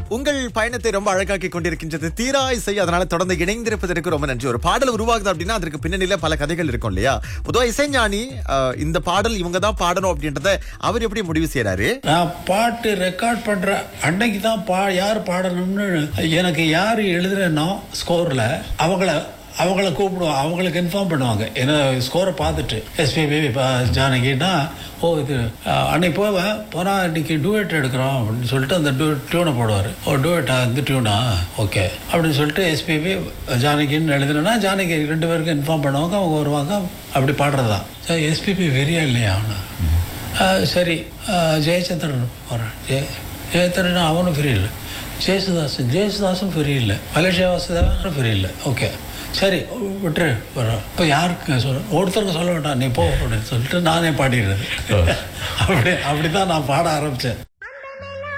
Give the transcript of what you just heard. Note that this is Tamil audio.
உங்கள் பயணத்தை ரொம்ப அழகாக்கி கொண்டிருக்கின்றது தீரா இசை அதனால தொடர்ந்து இணைந்திருப்பதற்கு ரொம்ப நன்றி ஒரு பாடல் உருவாகுது அப்படின்னா அதற்கு பின்னணியில பல கதைகள் இருக்கும் இல்லையா பொதுவா இசைஞானி அஹ், இந்த பாடல் இவங்க தான் பாடணும் அப்படின்றத அவர் எப்படி முடிவு செய்யறாரு நான் பாட்டு ரெக்கார்ட் பண்ற அன்னைக்கு தான் பா யார் பாடணும்னு எனக்கு யார் எழுதுறேனோ ஸ்கோர்ல அவங்கள அவங்கள கூப்பிடுவோம் அவங்களுக்கு இன்ஃபார்ம் பண்ணுவாங்க ஏன்னா ஸ்கோரை பார்த்துட்டு எஸ்பிபி ஜானகின்னா ஓ இது அஹ், அன்னைக்கு போவேன் போனால் இன்னைக்கு டூயட் எடுக்கிறோம் அப்படின்னு சொல்லிட்டு அந்த டூ டியூனை போடுவார் ஓ டூயட்டா இந்த டியூனா ஓகே அப்படின்னு சொல்லிட்டு எஸ்பிபி ஜானகின்னு எழுதுனா ஜானகி ரெண்டு பேருக்கும் இன்ஃபார்ம் பண்ணுவாங்க அவங்க வருவாங்க அப்படி பாடுறது தான் சார் எஸ்பிபி வெறியா இல்லையா அவனு ஆ, சரி ஆ, ஜெயச்சந்திரன் போகிறேன் ஜெய ஜெயச்சந்திரன் அவனும் ஃப்ரீ இல்லை ஜெயசுதாசன் ஜெயசுதாசும் ஃப்ரீ இல்லை மலேசியா வாசுதேவனும் ஃப்ரீ இல்லை ஓகே சரி விட்டுரு வரோம் இப்போ யாருக்கு சொல்ல ஒருத்தருக்கு சொல்ல வேண்டாம் நீ போ அப்படின்னு சொல்லிட்டு நானே பாடிடுறது அப்படி அப்படி தான் நான் பாட ஆரம்பித்தேன்